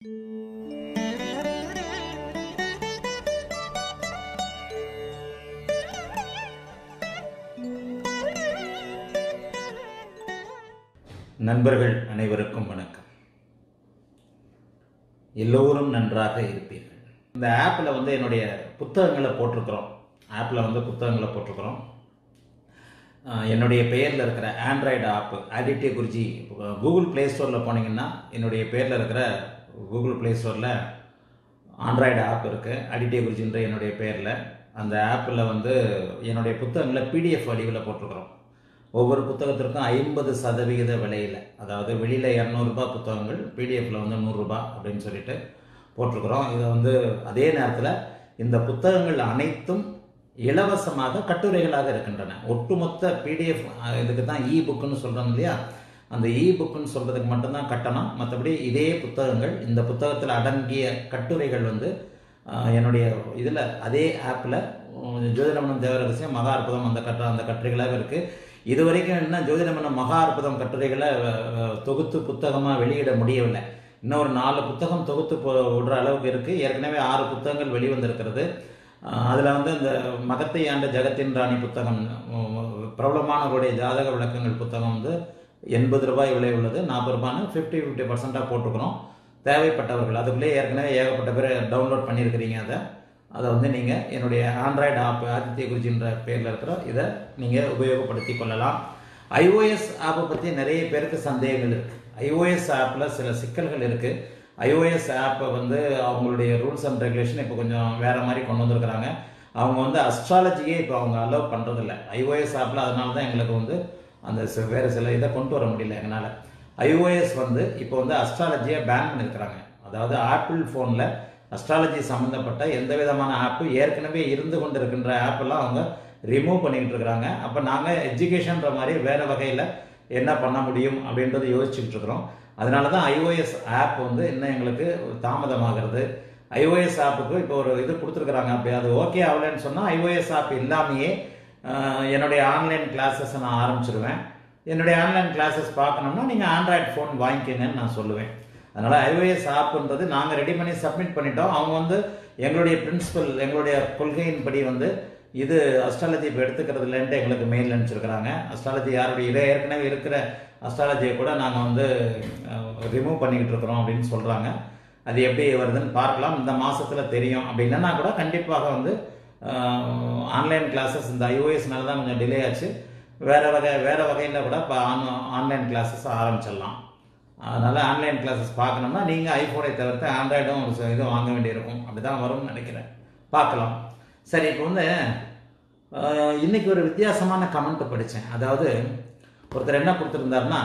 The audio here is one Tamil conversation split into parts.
நண்பர்கள் அனைவருக்கும் வணக்கம் எல்லோரும் நன்றாக இருப்பீர்கள் இந்த ஆப்பில் வந்து என்னுடைய புத்தகங்களை போட்டிருக்கிறோம் ஆப்பில் வந்து புத்தகங்களை போட்டிருக்கிறோம் ஆஹ் என்னுடைய பெயரில் இருக்கிற Android app Aditya Guruji Google Play ஸ்டோரில் போனீங்கன்னா என்னுடைய பேரில் இருக்கிற கூகுள் ப்ளே ஸ்டோரில் ஆண்ட்ராய்டு ஆப் இருக்குது அடிட்டே குருஜின்ற என்னுடைய பேரில் அந்த ஆப்பில் வந்து என்னுடைய புத்தகங்களை பிடிஎஃப் வடிவில் போட்டிருக்கிறோம் ஒவ்வொரு புத்தகத்திற்கும் ஐம்பது சதவிகித விலையில் அதாவது வெளியில் இரநூறுபா புத்தகங்கள் பிடிஎஃப்ல வந்து நூறுரூபா அப்படின்னு சொல்லிட்டு போட்டிருக்கிறோம் இதை வந்து அதே நேரத்தில் இந்த புத்தகங்கள் அனைத்தும் இலவசமாக கட்டுரைகளாக இருக்கின்றன ஒட்டுமொத்த பிடிஎஃப் இதுக்கு தான் இ புக்குன்னு சொல்கிறோம் இல்லையா அந்த இ புக்குன்னு சொல்கிறதுக்கு மட்டும்தான் கட்டணம் மற்றபடி இதே புத்தகங்கள் இந்த புத்தகத்தில் அடங்கிய கட்டுரைகள் வந்து ஆஹ், என்னுடைய இதில் அதே ஆப்பில் ஜோதிடமனம் தேவரகசியம் மகா அற்புதம் அந்த கட்ட அந்த கட்டுரைகளாக இருக்குது இது வரைக்கும் என்ன ஜோதிடமனம் மகா அற்புதம் கட்டுரைகளை அஹ், தொகுத்து புத்தகமாக வெளியிட முடியவில்லை இன்னும் ஒரு நாலு புத்தகம் தொகுத்து போ விடுற அளவுக்கு இருக்குது ஏற்கனவே ஆறு புத்தகங்கள் வெளிவந்திருக்கிறது அதில் வந்து இந்த மகத்தை ஆண்ட ஜெகத்தின் ராணி புத்தகம் உம், பிரபலமானவருடைய ஜாதக விளக்கங்கள் புத்தகம் வந்து எண்பது ரூபாய் விலை உள்ளது நாற்பது ரூபான்னு ஃபிஃப்டி ஃபிஃப்டி பர்சென்ட்டாக போட்டுக்கிறோம் தேவைப்பட்டவர்கள் அதுக்குள்ளே ஏற்கனவே ஏகப்பட்ட பேர் டவுன்லோட் பண்ணியிருக்கிறீங்க அதை அதை வந்து நீங்கள் என்னுடைய ஆண்ட்ராய்டு ஆப் ஆதித்ய குருஜின்ற பேரில் இருக்கிற இதை நீங்கள் உபயோகப்படுத்தி கொள்ளலாம் ஐஓஎஸ் ஆப்பை பற்றி நிறைய பேருக்கு சந்தேகங்கள் இருக்குது ஐஓஎஸ் ஆப்பில் சில சிக்கல்கள் இருக்குது ஐஓஎஸ் ஆப்பை வந்து அவங்களுடைய ரூல்ஸ் அண்ட் ரெகுலேஷன் இப்போ கொஞ்சம் வேறு மாதிரி கொண்டு வந்திருக்கிறாங்க அவங்க வந்து அஸ்ட்ராலஜியே இப்போ அவங்க அலோவ் பண்ணுறதில்ல ஐஓஎஸ் ஆப்பில் அதனால தான் எங்களுக்கு வந்து அந்த சி- வேறு சில இதை கொண்டு வர முடியல எங்களால் ஐஓஎஸ் வந்து இப்போ வந்து அஸ்ட்ராலஜியை பேன் பண்ணியிருக்கிறாங்க அதாவது ஆப்பிள் ஃபோனில் அஸ்ட்ராலஜி சம்மந்தப்பட்ட எந்த விதமான ஆப்பு ஏற்கனவே இருந்து கொண்டு இருக்கின்ற ஆப்பெல்லாம் அவங்க ரிமூவ் பண்ணிக்கிட்டு இருக்கிறாங்க அப்போ நாங்கள் எஜுகேஷன்ற மாதிரி வேறு வகையில் என்ன பண்ண முடியும் அப்படின்றத யோசிச்சுக்கிட்டு இருக்கிறோம் அதனால தான் ஐஓஎஸ் ஆப் வந்து இன்னும் எங்களுக்கு தாமதமாகிறது ஐஓஎஸ் ஆப்புக்கு இப்போ ஒரு இது கொடுத்துருக்குறாங்க அப்படி அது ஓகே ஆகலைன்னு சொன்னால் ஐஓஎஸ் ஆப் இல்லாமையே ஆஹ், என்னுடைய ஆன்லைன் கிளாஸஸை நான் ஆரம்பிச்சிருவேன் என்னுடைய ஆன்லைன் கிளாஸஸ் பார்க்கணும்னா நீங்கள் ஆண்ட்ராய்ட் ஃபோன் வாங்கிக்கங்கன்னு நான் சொல்லுவேன் அதனால் ஐஓஎஸ் ஆப்ன்றது நாங்கள் ரெடி பண்ணி சப்மிட் பண்ணிட்டோம் அவங்க வந்து எங்களுடைய பிரின்சிபல் எங்களுடைய கொள்கையின்படி வந்து இது அஸ்ட்ராலஜி இப்போ எடுத்துக்கிறது இல்லைன்ட்டு எங்களுக்கு மெயில் அனுப்பிச்சிருக்கிறாங்க அஸ்ட்ராலஜி யாருடைய இதை ஏற்கனவே இருக்கிற அஸ்ட்ராலஜியை கூட நாங்கள் வந்து ரிமூவ் பண்ணிக்கிட்டு இருக்கிறோம் அப்படின்னு சொல்கிறாங்க அது எப்படி வருதுன்னு பார்க்கலாம் இந்த மாதத்தில் தெரியும் அப்படின்னா கூட கண்டிப்பாக வந்து ஆன்லைன் கிளாஸஸ் இந்த ஐஓஎஸ்னால தான் கொஞ்சம் டிலே ஆச்சு வேறு வகை வேறு வகையில் கூட இப்போ ஆன் ஆன்லைன் கிளாஸஸ் ஆரம்பிச்சிடலாம் அதனால் ஆன்லைன் கிளாஸஸ் பார்க்கணும்னா நீங்கள் ஐஃபோனை தவிர்த்து ஆண்ட்ராய்டும் ஒரு சில இது வாங்க வேண்டியிருக்கும் அப்படி தான் வரும்னு நினைக்கிறேன் பார்க்கலாம் சரி இப்போ வந்து ஆஹ், இன்னைக்கு ஒரு வித்தியாசமான கமெண்ட் படித்தேன் அதாவது ஒருத்தர் என்ன கொடுத்துருந்தாருன்னா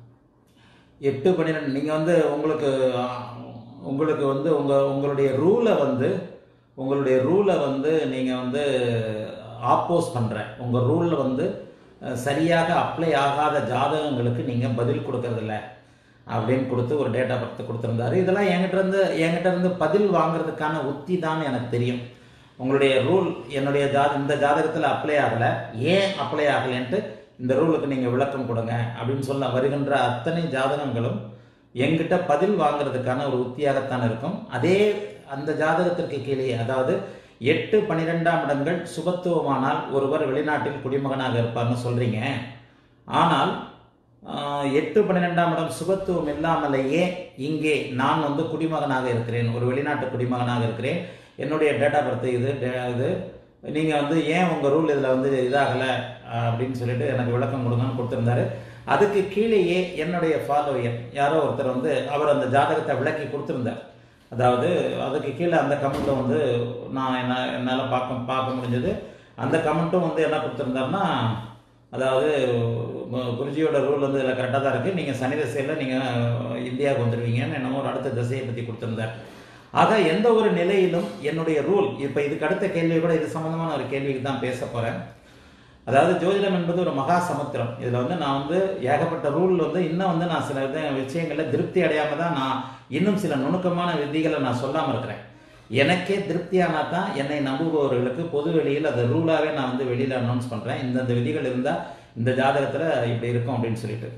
எட்டு பன்னிரெண்டு நீங்கள் வந்து உங்களுக்கு ஆஹ், உங்களுக்கு வந்து உங்கள் உங்களுடைய ரூலை வந்து உங்களுடைய ரூலை வந்து நீங்கள் வந்து ஆப்போஸ் பண்ணுற உங்கள் ரூலில் வந்து அஹ், சரியாக அப்ளை ஆகாத ஜாதகங்களுக்கு நீங்கள் பதில் கொடுக்கறதில்ல அப்படின்னு கொடுத்து ஒரு டேட்டா பர்த் கொடுத்துருந்தாரு இதெல்லாம் என்கிட்ட இருந்து என்கிட்ட இருந்து பதில் வாங்குறதுக்கான உத்தி தான் எனக்கு தெரியும் உங்களுடைய ரூல் என்னுடைய ஜாத இந்த ஜாதகத்தில் அப்ளை ஆகலை ஏன் அப்ளை ஆகலைன்ட்டு இந்த ரூலுக்கு நீங்கள் விளக்கம் கொடுங்க அப்படின்னு சொல்ல வருகின்ற அத்தனை ஜாதகங்களும் எங்கிட்ட பதில் வாங்குறதுக்கான ஒரு உத்தியாகத்தான் இருக்கும் அதே அந்த ஜாதகத்திற்கு கீழே அதாவது எட்டு பன்னிரெண்டாம் இடங்கள் சுபத்துவமானால் ஒருவர் வெளிநாட்டில் குடிமகனாக இருப்பார்னு சொல்றீங்க ஆனால் ஆஹ், எட்டு பன்னிரெண்டாம் இடம் சுபத்துவம் இல்லாமலேயே இங்கே நான் வந்து குடிமகனாக இருக்கிறேன் ஒரு வெளிநாட்டு குடிமகனாக இருக்கிறேன் என்னுடைய டேட்டா பர்த் இது டே- இது நீங்கள் வந்து ஏன் உங்கள் ரூல் இதில் வந்து இதாகலை அப்படின்னு சொல்லிட்டு எனக்கு விளக்கம் கொடுங்கன்னு கொடுத்துருந்தாரு அதுக்கு கீழேயே என்னுடைய ஃபாலோயர் யாரோ ஒருத்தர் வந்து அவர் அந்த ஜாதகத்தை விளக்கி கொடுத்துருந்தார் அதாவது அதுக்கு கீழே அந்த கமெண்ட்டை வந்து நான் என்ன என்னால் பார்க்க பார்க்க முடிஞ்சது அந்த கமெண்ட்டும் வந்து என்ன கொடுத்துருந்தாருன்னா அதாவது ம- குருஜியோட ரூல் வந்து இதில் கரெக்டாக தான் இருக்குது நீங்கள் சனி திசையில் நீங்கள் இந்தியாவுக்கு வந்துடுவீங்கன்னு என்னமோ ஒரு அடுத்த திசையை பற்றி கொடுத்துருந்தார் ஆக எந்த ஒரு நிலையிலும் என்னுடைய ரூல் இப்போ இதுக்கு அடுத்த கேள்வி கூட இது சம்மந்தமான ஒரு கேள்விக்கு தான் பேச போகிறேன் அதாவது ஜோதிடம் என்பது ஒரு மகா சமுத்திரம் இதில் வந்து நான் வந்து ஏகப்பட்ட ரூல் வந்து இன்னும் வந்து நான் சில இது விஷயங்களில் திருப்தி அடையாமல் தான் நான் இன்னும் சில நுணுக்கமான விதிகளை நான் சொல்லாமல் இருக்கிறேன் எனக்கே திருப்தியானா தான் என்னை நம்புபவர்களுக்கு பொது வெளியில் அதை ரூலாகவே நான் வந்து வெளியில் அனௌன்ஸ் பண்ணுறேன் இந்தந்த விதிகள் இருந்தால் இந்த ஜாதகத்தில் இப்படி இருக்கும் அப்படின்னு சொல்லிட்டு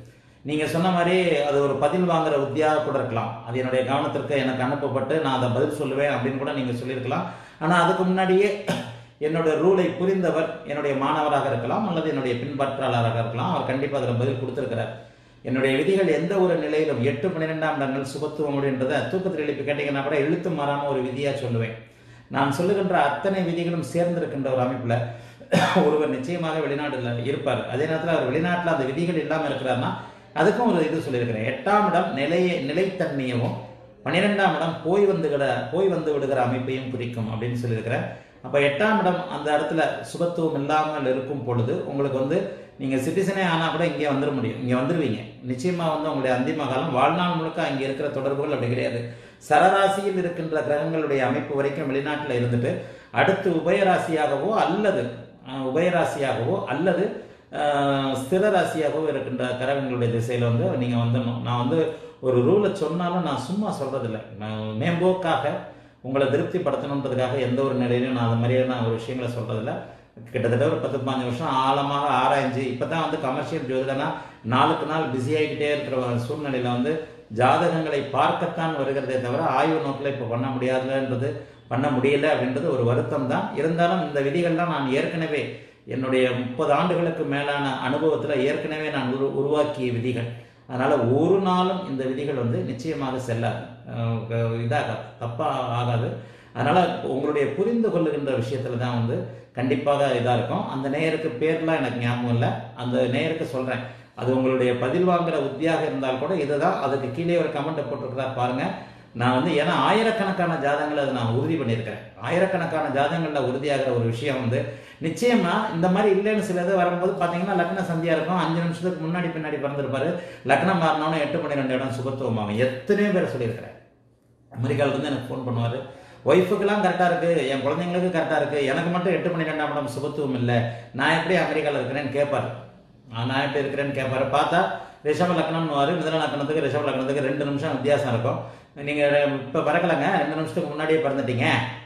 நீங்கள் சொன்ன மாதிரி அது ஒரு பதில் வாங்குற உத்தியாக கூட இருக்கலாம் அது என்னுடைய கவனத்திற்கு எனக்கு அனுப்பப்பட்டு நான் அதை பதில் சொல்லுவேன் அப்படின்னு கூட நீங்கள் சொல்லியிருக்கலாம் ஆனால் அதுக்கு முன்னாடியே என்னுடைய ரூலை புரிந்தவர் என்னுடைய மாணவராக இருக்கலாம் அல்லது என்னுடைய பின்பற்றாளராக இருக்கலாம் அவர் கண்டிப்பாக அதில் பதில் கொடுத்துருக்கிறார் என்னுடைய விதிகள் எந்த ஒரு நிலையிலும் எட்டு பன்னிரெண்டாம் இடங்கள் சுபத்துவம் அப்படின்றத தூக்கத்தில் எழுப்பி கேட்டீங்கன்னா கூட எழுத்து மாறாம ஒரு விதியாக சொல்லுவேன் நான் சொல்லுகின்ற அத்தனை விதிகளும் சேர்ந்திருக்கின்ற ஒரு அமைப்பில் ஒருவர் நிச்சயமாக வெளிநாட்டில் இருப்பார் அதே நேரத்தில் அவர் வெளிநாட்டில் அந்த விதிகள் இல்லாமல் இருக்கிறார்னா அதுக்கும் ஒரு இது சொல்லியிருக்கிறேன் எட்டாம் இடம் நிலைய நிலைத்தன்மையவும் பன்னிரெண்டாம் இடம் போய் வந்து விட போய் வந்து விடுகிற அமைப்பையும் குறிக்கும் அப்படின்னு சொல்லியிருக்கிறேன் அப்போ எட்டாம் இடம் அந்த இடத்துல சுபத்துவம் இல்லாமல் இருக்கும் பொழுது உங்களுக்கு வந்து நீங்கள் சிட்டிசனே ஆனால் கூட இங்கே வந்துட முடியும் இங்கே வந்துடுவீங்க நிச்சயமாக வந்து உங்களுடைய அந்திம காலம் வாழ்நாள் முழுக்க அங்கே இருக்கிற தொடர்புகள் அப்படி கிடையாது சரராசியில் இருக்கின்ற கிரகங்களுடைய அமைப்பு வரைக்கும் வெளிநாட்டில் இருந்துட்டு அடுத்து உபயராசியாகவோ அல்லது அஹ், உபயராசியாகவோ அல்லது அஹ், ஸ்திர ராசியாகவோ இருக்கின்ற கிரகங்களுடைய திசையில் வந்து நீங்கள் வந்துடணும் நான் வந்து ஒரு ரூலை சொன்னாலும் நான் சும்மா சொல்கிறதில்ல நான் மேம்போக்காக உங்களை திருப்திப்படுத்தணுன்றதுக்காக எந்த ஒரு நிலையிலும் நான் அது மாதிரியான ஒரு விஷயங்களை சொல்கிறதில்ல கிட்டத்தட்ட ஒரு பத்து பாஞ்சு வருஷம் ஆழமாக ஆராய்ஞ்சு இப்போ தான் வந்து கமர்ஷியல் ஜோதிடனா நாளுக்கு நாள் பிஸி ஆகிக்கிட்டே இருக்கிற ஒரு சூழ்நிலையில் வந்து ஜாதகங்களை பார்க்கத்தான் வருகிறதே தவிர ஆய்வு நோக்கில் இப்போ பண்ண முடியாதுன்றது பண்ண முடியல அப்படின்றது ஒரு வருத்தம் தான் இருந்தாலும் இந்த விதிகள்லாம் நான் ஏற்கனவே என்னுடைய முப்பது ஆண்டுகளுக்கு மேலான அனுபவத்தில் ஏற்கனவே நான் உரு உருவாக்கிய விதிகள் அதனால் ஒரு நாளும் இந்த விதிகள் வந்து நிச்சயமாக செல்லாது அஹ் இதாகாது தப்பாக ஆகாது அதனால் உங்களுடைய புரிந்து கொள்ளுகின்ற விஷயத்தில் தான் வந்து கண்டிப்பாக இதாக இருக்கும் அந்த நேயருக்கு பேர்லாம் எனக்கு ஞாபகம் இல்லை அந்த நேயருக்கு சொல்கிறேன் அது உங்களுடைய பதில் வாங்குற உத்தியாக இருந்தால் கூட இதுதான் அதுக்கு கீழே ஒரு கமெண்ட்டை போட்டிருக்கிறார் பாருங்க நான் வந்து ஏன்னா ஆயிரக்கணக்கான ஜாதகங்களை அதை நான் உறுதி பண்ணியிருக்கிறேன் ஆயிரக்கணக்கான ஜாதகங்களில் உறுதியாகிற ஒரு விஷயம் வந்து நிச்சயமா இந்த மாதிரி இல்லைன்னு சில இது வரும்போது பார்த்தீங்கன்னா லக்ன சந்தியா இருக்கும் அஞ்சு நிமிஷத்துக்கு முன்னாடி பின்னாடி பிறந்திருப்பாரு லக்னம் மாறினோன்னு எட்டு மணி ரெண்டு இடம் சுபத்துவமாகும் எத்தனையோ பேர் சொல்லியிருக்கிறேன் அமெரிக்காவில இருந்து எனக்கு ஃபோன் பண்ணுவார் ஒய்ஃபுக்கெல்லாம் கரெக்டாக இருக்குது என் குழந்தைங்களுக்கு கரெக்டாக இருக்குது எனக்கு மட்டும் எட்டு மணி ரெண்டாம் இடம் சுபத்துவம் இல்லை நான் எப்படி அமெரிக்காவில் இருக்கிறேன்னு கேட்பார் நான் எப்படி இருக்கிறேன்னு கேட்பாரு பார்த்தா ரிஷப லக்னம்னு மிதன லக்னத்துக்கு ரிஷப லக்னத்துக்கு ரெண்டு நிமிஷம் வித்தியாசம் இருக்கும் நீங்கள் இப்போ பிறக்கலைங்க ரெண்டு நிமிஷத்துக்கு முன்னாடியே பிறந்துட்டீங்க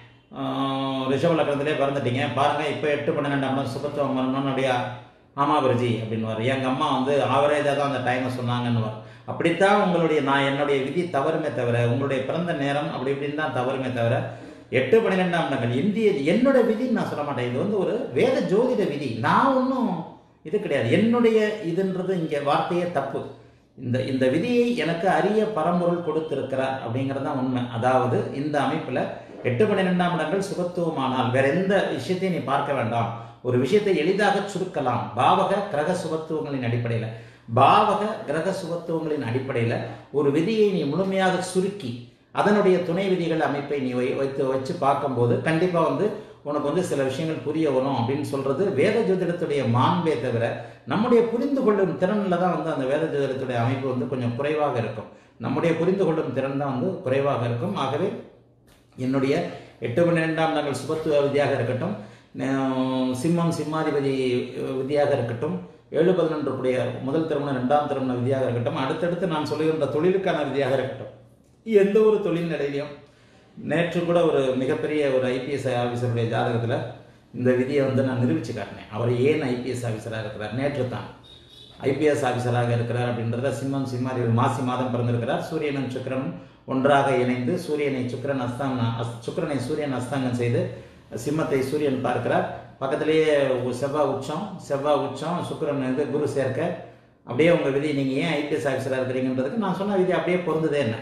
ஆஹ் ரிஷப லக்னத்திலே பிறந்துட்டீங்க பாருங்கள் இப்போ எட்டு பன்னிரெண்டாம் இடம் சுபத்துவம் வரணும்னு அப்படியா ஆமா குருஜி அப்படின்னுவார் எங்கள் அம்மா வந்து ஆவரேஜாக தான் அந்த டைமை சொன்னாங்கன்னுவார் அப்படித்தான் உங்களுடைய நான் என்னுடைய விதி தவறுமே தவிர உங்களுடைய பிறந்த நேரம் அப்படி இப்படின்னு தான் தவறுமே தவிர எட்டு பன்னிரெண்டாம் இடங்கள் இந்திய என்னோட விதின்னு நான் சொல்ல மாட்டேன் இது வந்து ஒரு வேத ஜோதிட விதி நான் ஒன்றும் இது கிடையாது என்னுடைய இதுன்றது இங்கே வார்த்தையே தப்பு இந்த இந்த விதியை எனக்கு அரிய பரம்பொருள் கொடுத்திருக்கிறார் அப்படிங்கிறது தான் உண்மை அதாவது இந்த அமைப்பில் எட்டு பன்னிரெண்டாம் இடங்கள் சுபத்துவமானால் வேற எந்த விஷயத்தையும் நீ பார்க்க வேண்டாம் ஒரு விஷயத்தை எளிதாக சுருக்கலாம் பாவக கிரக சுபத்துவங்களின் அடிப்படையில் பாவக கிரக சுபத்துவங்களின் அடிப்படையில் ஒரு விதியை நீ முழுமையாக சுருக்கி அதனுடைய துணை விதிகள் அமைப்பை நீ வை வைத்து வச்சு பார்க்கும்போது கண்டிப்பாக வந்து உனக்கு வந்து சில விஷயங்கள் புரிய வரும் அப்படின்னு சொல்றது வேத ஜோதிடத்துடைய மாண்பே தவிர நம்முடைய புரிந்து கொள்ளும் திறனில் தான் வந்து அந்த வேத ஜோதிடத்துடைய அமைப்பு வந்து கொஞ்சம் குறைவாக இருக்கும் நம்முடைய புரிந்து கொள்ளும் திறன் தான் வந்து குறைவாக இருக்கும் ஆகவே என்னுடைய எட்டு பன்னிரெண்டாம் நாங்கள் சுபத்துவ விதியாக இருக்கட்டும் நே- சிம்மம் சிம்மாதிபதி விதியாக இருக்கட்டும் ஏழு பதினொன்று கூடிய முதல் திருமணம் ரெண்டாம் திருமண விதியாக இருக்கட்டும் அடுத்தடுத்து நான் சொல்லுகின்ற தொழிலுக்கான விதியாக இருக்கட்டும் எந்த ஒரு தொழில் நிலையிலையும் நேற்று கூட ஒரு மிகப்பெரிய ஒரு ஐபிஎஸ் ஆஃபீஸருடைய ஜாதகத்தில் இந்த விதியை வந்து நான் நிரூபித்து காட்டினேன் அவர் ஏன் ஐபிஎஸ் ஆஃபீஸராக இருக்கிறார் நேற்று தான் ஐபிஎஸ் ஆஃபீஸராக இருக்கிறார் அப்படின்றத சிம்மம் சிம்மாதி மாசி மாதம் பிறந்திருக்கிறார் சூரியனும் சுக்கிரனும் ஒன்றாக இணைந்து சூரியனை சுக்கிரன் அஸ்தாங்க அஸ்- சுக்கிரனை சூரியன் அஸ்தாங்கம் செய்து சிம்மத்தை சூரியன் பார்க்கிறார் பக்கத்திலேயே ஒரு செவ்வாய் உச்சம் செவ்வாய் உச்சம் சுக்கிரன் வந்து குரு சேர்க்க அப்படியே உங்கள் விதி நீங்கள் ஏன் ஐபிஎஸ் ஆஃபீஸராக இருக்கிறீங்கன்றதுக்கு நான் சொன்ன விதி அப்படியே பொருந்ததே என்ன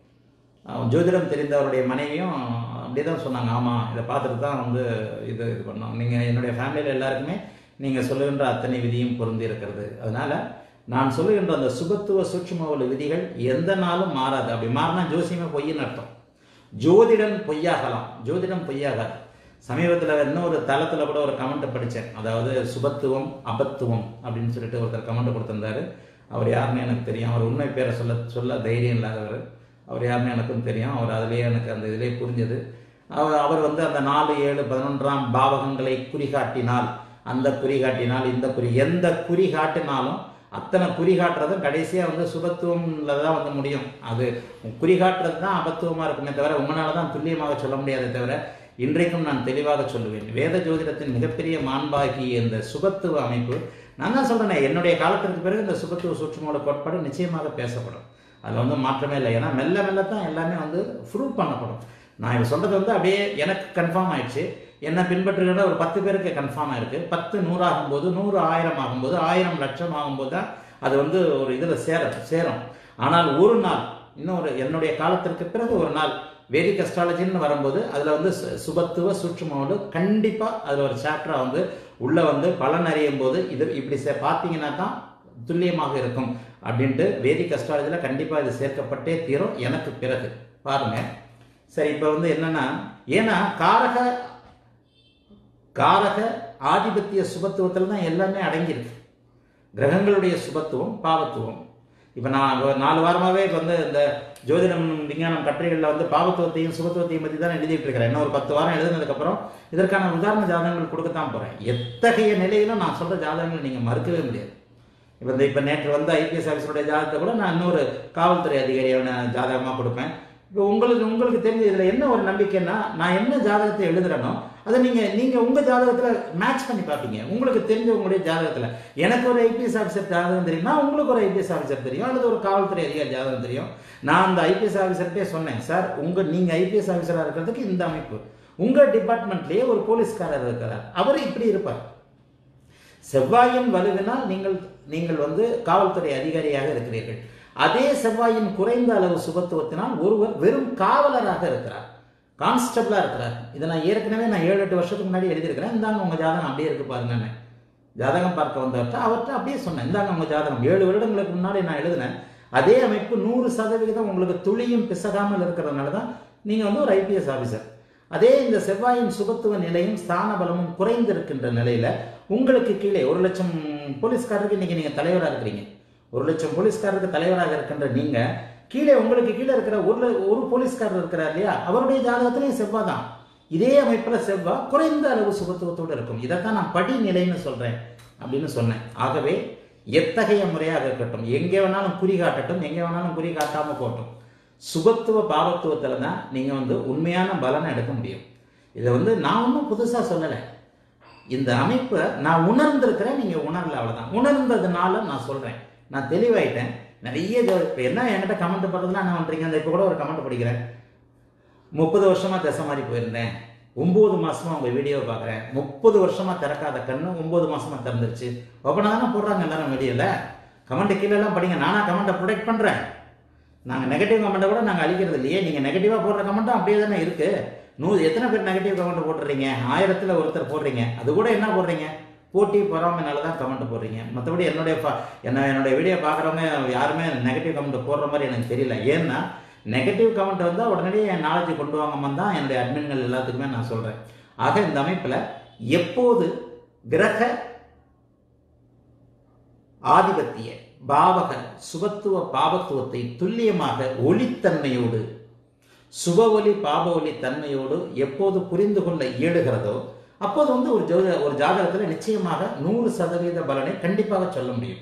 அஹ் ஜோதிடம் தெரிந்தவருடைய மனைவியும் அப்படியே தான் சொன்னாங்க ஆமாம் இதை பார்த்துட்டு தான் வந்து இது இது பண்ணோம் நீங்கள் என்னுடைய ஃபேமிலியில் எல்லாருக்குமே நீங்கள் சொல்லுகின்ற அத்தனை விதியும் பொருந்தி இருக்கிறது அதனால் நான் சொல்லுகின்ற அந்த சுபத்துவ சூட்சும உள்ள விதிகள் எந்த நாளும் மாறாது அப்படி மாறினா ஜோசியமே பொய்ன்னு அர்த்தம் ஜோதிடம் பொய்யாகலாம் ஜோதிடம் பொய்யாகாது சமீபத்தில் இன்னொரு தளத்தில் கூட ஒரு கமெண்ட் படித்தேன் அதாவது சுபத்துவம் அபத்துவம் அப்படின்னு சொல்லிட்டு ஒருத்தர் கமெண்ட் கொடுத்திருந்தாரு அவர் யாருன்னு எனக்கு தெரியும் அவர் உண்மை பேரை சொல்ல சொல்ல தைரியம் இல்லாதவர் அவர் யாருன்னு எனக்கும் தெரியும் அவர் அதுலேயே எனக்கு அந்த இதிலே புரிஞ்சது அவர் அவர் வந்து அந்த நாலு ஏழு பதினொன்றாம் பாவகங்களை குறிகாட்டினால் அந்த குறிகாட்டினால் இந்த குறி எந்த குறி காட்டினாலும் அத்தனை குறி காட்டுறதும் கடைசியாக வந்து சுபத்துவம்ல தான் வந்து முடியும் அது குறி காட்டுறது தான் அபத்துவமாக இருக்குமே தவிர உங்களால தான் துல்லியமாக சொல்ல முடியாதே தவிர இன்றைக்கும் நான் தெளிவாக சொல்லுவேன் வேத ஜோதிடத்தின் மிகப்பெரிய மாண்பாகிய இந்த சுபத்துவ அமைப்பு நான் தான் சொல்றேனே என்னுடைய காலத்திற்கு பிறகு இந்த சுபத்துவ சூட்சுமோட கோட்பாடு நிச்சயமாக பேசப்படும் அதில் வந்து மாற்றமே இல்லை ஏன்னா மெல்ல மெல்ல தான் எல்லாமே வந்து ப்ரூவ் பண்ணப்படும் நான் இப்போ சொல்றது வந்து அப்படியே எனக்கு கன்ஃபார்ம் ஆயிடுச்சு என்ன பின்பற்றுகிற ஒரு பத்து பேருக்கு கன்ஃபார்ம் ஆயிருக்கு பத்து நூறாகும் போது நூறு ஆயிரம் ஆகும்போது ஆயிரம் லட்சம் ஆகும்போது தான் அது வந்து ஒரு இதில் சேர சேரும் ஆனால் ஒரு நாள் இன்னொரு என்னுடைய காலத்திற்கு பிறகு ஒரு நாள் வேதிக் அஸ்ட்ராலஜின்னு வரும்போது அதில் வந்து சு- சுபத்துவ சூட்சுமோடு கண்டிப்பாக அதில் ஒரு சாப்டராக வந்து உள்ளே வந்து பலன் அறியும் போது இது இப்படி சே பார்த்தீங்கன்னா தான் துல்லியமாக இருக்கும் அப்படின்ட்டு வேதிக் அஸ்ட்ராலஜியில் கண்டிப்பாக இது சேர்க்கப்பட்டே தீரும் எனக்கு பிறகு பாருங்க சரி இப்போ வந்து என்னன்னா ஏன்னா காரக காரக ஆதிபத்திய சுபத்துவத்தில் தான் எல்லாமே அடங்கியிருக்கு கிரகங்களுடைய சுபத்துவம் பாவத்துவம் இப்போ நான் ஒரு நாலு வாரமாகவே இப்போ வந்து இந்த ஜோதிடம் விஞ்ஞானம் கட்டுரைகளில் வந்து பாவத்துவத்தையும் சுபத்துவத்தையும் பற்றி தான் எழுதிட்டு இருக்கிறேன் இன்னும் ஒரு பத்து வாரம் எழுதுனதுக்கப்புறம் இதற்கான உதாரண ஜாதகங்கள் கொடுக்கத்தான் போகிறேன் எத்தகைய நிலையிலும் நான் சொல்கிற ஜாதகங்களை நீங்கள் மறுக்கவே முடியாது இப்போ இந்த இப்போ நேற்று வந்து ஐபிஎஸ் ஆஃபீஸருடைய ஜாதகத்தை கூட நான் இன்னொரு காவல்துறை அதிகாரியான ஜாதகமாக கொடுப்பேன் இப்போ உங்களுக்கு உங்களுக்கு தெரிஞ்ச இதில் என்ன ஒரு நம்பிக்கைன்னா நான் என்ன ஜாதகத்தை எழுதுறேனோ அதை நீங்கள் நீங்கள் உங்கள் ஜாதகத்தில் மேட்ச் பண்ணி பார்ப்பீங்க உங்களுக்கு தெரிஞ்ச உங்களுடைய ஜாதகத்தில் எனக்கு ஒரு ஐபிஎஸ் ஆஃபீஸர் ஜாதகம் தெரியும்னா உங்களுக்கு ஒரு ஐபிஎஸ் ஆஃபீஸர் தெரியும் அல்லது ஒரு காவல்துறை அதிகாரி ஜாதகம் தெரியும் நான் அந்த ஐபிஎஸ் ஆஃபீஸர்கிட்டே சொன்னேன் சார் உங்கள் நீங்கள் ஐபிஎஸ் ஆஃபீஸராக இருக்கிறதுக்கு இந்த அமைப்பு உங்கள் டிபார்ட்மெண்ட்லேயே ஒரு போலீஸ்காரர் இருக்கிறார் அவர் இப்படி இருப்பார் செவ்வாயின் வலுவினால் நீங்கள் நீங்கள் வந்து காவல்துறை அதிகாரியாக இருக்கிறீர்கள் அதே செவ்வாயின் குறைந்த அளவு சுபத்துவத்தினால் ஒருவர் வெறும் காவலராக இருக்கிறார் கான்ஸ்டபிளா இருக்கிறார் இதை நான் ஏற்கனவே நான் ஏழு எட்டு வருஷத்துக்கு முன்னாடி எழுதியிருக்கிறேன் இந்தாங்க உங்க ஜாதகம் அப்படியே இருக்கு பாருங்கன்னு ஜாதகம் பார்க்க வந்தவர்கிட்ட அவர்கிட்ட அப்படியே சொன்னேன் இந்தாங்க உங்க ஜாதகம் ஏழு வருடங்களுக்கு முன்னாடி நான் எழுதினேன் அதே அமைப்பு நூறு சதவிகிதம் உங்களுக்கு துளியும் பிசகாமல் இருக்கிறதுனால தான் நீங்க வந்து ஒரு ஐபிஎஸ் ஆஃபீஸர் அதே இந்த செவ்வாயின் சுபத்துவ நிலையும் ஸ்தான பலமும் குறைந்திருக்கின்ற நிலையில உங்களுக்கு கீழே ஒரு லட்சம் போலீஸ்காரருக்கு இன்னைக்கு நீங்க தலைவராக இருக்கிறீங்க ஒரு லட்சம் போலீஸ்காரருக்கு தலைவராக இருக்கின்ற நீங்க கீழே உங்களுக்கு கீழே இருக்கிற ஒரு ல- ஒரு போலீஸ்காரர் இருக்கிறார் இல்லையா அவருடைய ஜாதகத்திலையும் செவ்வாய் தான் இதே அமைப்புல செவ்வாய் குறைந்த அளவு சுபத்துவத்தோடு இருக்கும் இதைத்தான் நான் படிநிலைன்னு சொல்றேன் அப்படின்னு சொன்னேன் ஆகவே எத்தகைய முறையாக இருக்கட்டும் எங்கே வேணாலும் குறி காட்டட்டும் எங்கே வேணாலும் குறி காட்டாம போட்டும் சுபத்துவ பாவத்துவத்துல தான் நீங்க வந்து உண்மையான பலனை எடுக்க முடியும் இதை வந்து நான் ஒன்றும் புதுசா சொல்லலை இந்த அமைப்பை நான் உணர்ந்திருக்கிறேன் நீங்க உணரல அவ்வளவுதான் உணர்ந்ததுனால நான் சொல்றேன் நான் தெளிவாயிட்டேன் நிறைய ஜோ- இப்ப என்ன என்கிட்ட கமெண்ட் பண்றதுலாம் என்ன பண்றீங்க அந்த இப்போ கூட ஒரு கமெண்ட் படிக்கிறேன் முப்பது வருஷமா திசை மாதிரி போயிருந்தேன் ஒன்பது மாசமா உங்க வீடியோவை பார்க்குறேன் முப்பது வருஷமா திறக்காத கண்ணு ஒன்பது மாசமா திறந்துருச்சு ஓப்பனாக தானே போடுறாங்க எல்லாரும் வீடியோல கமெண்ட் கீழே எல்லாம் படிங்க நானா கமெண்ட்டை ப்ரொடெக்ட் பண்றேன் நாங்கள் நெகட்டிவ் கமெண்ட்டை கூட நாங்கள் அழிக்கிறது இல்லையே நீங்கள் நெகட்டிவாக போடுற கமெண்ட்டும் அப்படியே தானே இருக்கு நூறு எத்தனை பேர் நெகட்டிவ் கமெண்ட் போட்டுறீங்க ஆயிரத்தில் ஒருத்தர் போடுறீங்க அது கூட என்ன போடுறீங்க போட்டி பொறாமைனால தான் கமெண்ட் போடுறீங்க மற்றபடி என்னுடைய பா- என்ன என்னுடைய வீடியோ பார்க்குறவங்க யாருமே நெகட்டிவ் கமெண்ட் போடுற மாதிரி எனக்கு தெரியல ஏன்னா நெகட்டிவ் கமெண்ட் வந்தால் உடனடியே என் நாலேஜ் கொண்டு வாங்கம்மா தான் என்னுடைய அட்மின்கள் எல்லாத்துக்குமே நான் சொல்கிறேன் ஆக இந்த அமைப்பில் எப்போது கிரக ஆதிபத்திய பாவக சுபத்துவ பாவத்துவத்தை துல்லியமாக ஒளித்தன்மையோடு சுப ஒலி பாப ஒலி தன்மையோடு எப்போது புரிந்து கொள்ள இயலுகிறதோ அப்போது வந்து ஒரு ஜோதி ஒரு ஜாதகத்தில் நிச்சயமாக நூறு சதவீத பலனை கண்டிப்பாக சொல்ல முடியும்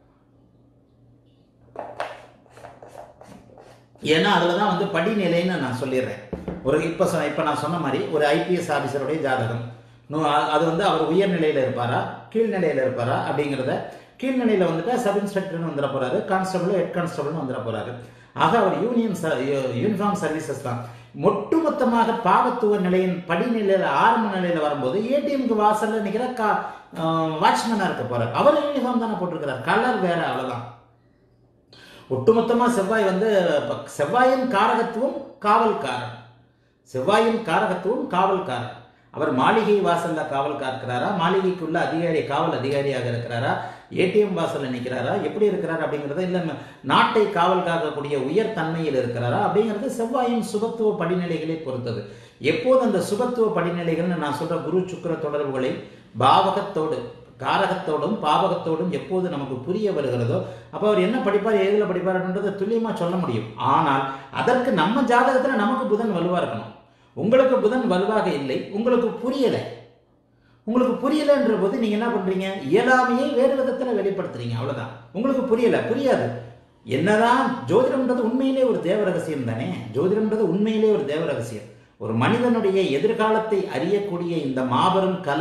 ஏன்னா அதில் தான் வந்து படிநிலைன்னு நான் சொல்லிடுறேன் ஒரு இப்போ சொ இப்போ நான் சொன்ன மாதிரி ஒரு ஐபிஎஸ் ஆஃபீஸருடைய ஜாதகம் நூ- அ- அது வந்து அவர் உயர்நிலையில் இருப்பாரா கீழ்நிலையில் இருப்பாரா அப்படிங்கிறத கீழ்நிலையில் வந்துட்டா சப் இன்ஸ்பெக்டர்னு வந்துட போறாரு கான்ஸ்டபிள் ஹெட் கான்ஸ்டபிள்னு வந்துட போறாரு ஆக அவர் யூனியன் யூனிஃபார்ம் சர்வீசஸ் தான் ஒட்டுமொத்தமாக பாவத்துவ நிலையின் படிநிலையில் ஆரம்ப நிலையில் வரும்போது ஏடிஎம்க்கு வாசல்ல நிற்கிற கா வாட்ச்மேனாக இருக்க போறார் அவர் யூனிஃபார்ம் தானே போட்டிருக்கிறார் கலர் வேற அவ்வளவுதான் ஒட்டுமொத்தமா செவ்வாய் வந்து இப்ப செவ்வாயின் காரகத்துவம் காவல்காரன் செவ்வாயின் காரகத்துவம் காவல்காரன் அவர் மாளிகை வாசல்ல காவல் காக்கிறாரா மாளிகைக்குள்ள அதிகாரி காவல் அதிகாரியாக இருக்கிறாரா ஏடிஎம் வாசல்ல நிற்கிறாரா எப்படி இருக்கிறாரா அப்படிங்கிறத இல்லை நாட்டை காவல் காக்கக்கூடிய உயர் தன்மையில் இருக்கிறாரா அப்படிங்கிறது செவ்வாயின் சுபத்துவ படிநிலைகளை பொறுத்தது எப்போது அந்த சுபத்துவ படிநிலைகள்னு நான் சொல்ற குரு சுக்கிர தொடர்புகளை பாவகத்தோடு காரகத்தோடும் பாவகத்தோடும் எப்போது நமக்கு புரிய வருகிறதோ அப்போ அவர் என்ன படிப்பார் எதில் படிப்பார் அப்படின்றத துல்லியமாக சொல்ல முடியும் ஆனால் அதற்கு நம்ம ஜாதகத்தில் நமக்கு புதன் வலுவாக இருக்கணும் உங்களுக்கு புதன் வலுவாக இல்லை உங்களுக்கு புரியலை உங்களுக்கு புரியலைன்ற போது நீங்க என்ன பண்றீங்க இயலாமையை வேறு விதத்துல வெளிப்படுத்துறீங்க அவ்வளவுதான் உங்களுக்கு புரியல புரியாது என்னதான் ஜோதிடம்ன்றது உண்மையிலே ஒரு தேவ ரகசியம் தானே ஜோதிடம்ன்றது உண்மையிலே ஒரு தேவ ரகசியம் ஒரு மனிதனுடைய எதிர்காலத்தை அறியக்கூடிய இந்த மாபெரும் கலை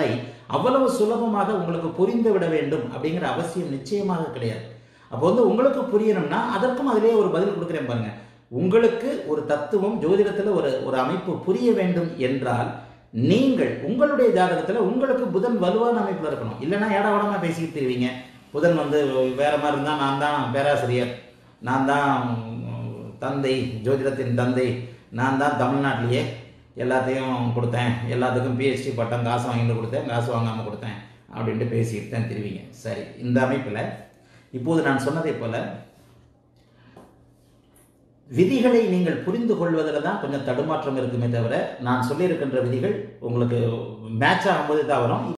அவ்வளவு சுலபமாக உங்களுக்கு புரிந்து விட வேண்டும் அப்படிங்கிற அவசியம் நிச்சயமாக கிடையாது அப்போ வந்து உங்களுக்கு புரியணும்னா அதற்கும் அதிலே ஒரு பதில் கொடுக்குறேன் பாருங்க உங்களுக்கு ஒரு தத்துவம் ஜோதிடத்தில் ஒரு ஒரு அமைப்பு புரிய வேண்டும் என்றால் நீங்கள் உங்களுடைய ஜாதகத்தில் உங்களுக்கு புதன் வலுவான அமைப்பில் இருக்கணும் இல்லைன்னா ஏடாவடமா பேசிக்கிட்டு தெரிவிங்க புதன் வந்து வேற மாதிரி இருந்தால் நான் தான் பேராசிரியர் நான் தான் தந்தை ஜோதிடத்தின் தந்தை நான் தான் தமிழ்நாட்டிலேயே எல்லாத்தையும் கொடுத்தேன் எல்லாத்துக்கும் பிஹெச்டி பட்டம் காசு வாங்கிட்டு கொடுத்தேன் காசு வாங்காமல் கொடுத்தேன் அப்படின்ட்டு பேசிக்கிட்டு தான் தெரிவிங்க சரி இந்த அமைப்பில் இப்போது நான் சொன்னதை போல விதிகளை நீங்கள் புரிந்து கொள்வதில் தான் கொஞ்சம் தடுமாற்றம் இருக்குமே தவிர நான் சொல்லியிருக்கின்ற விதிகள் உங்களுக்கு மேட்ச் ஆகும்போது தான் வரும்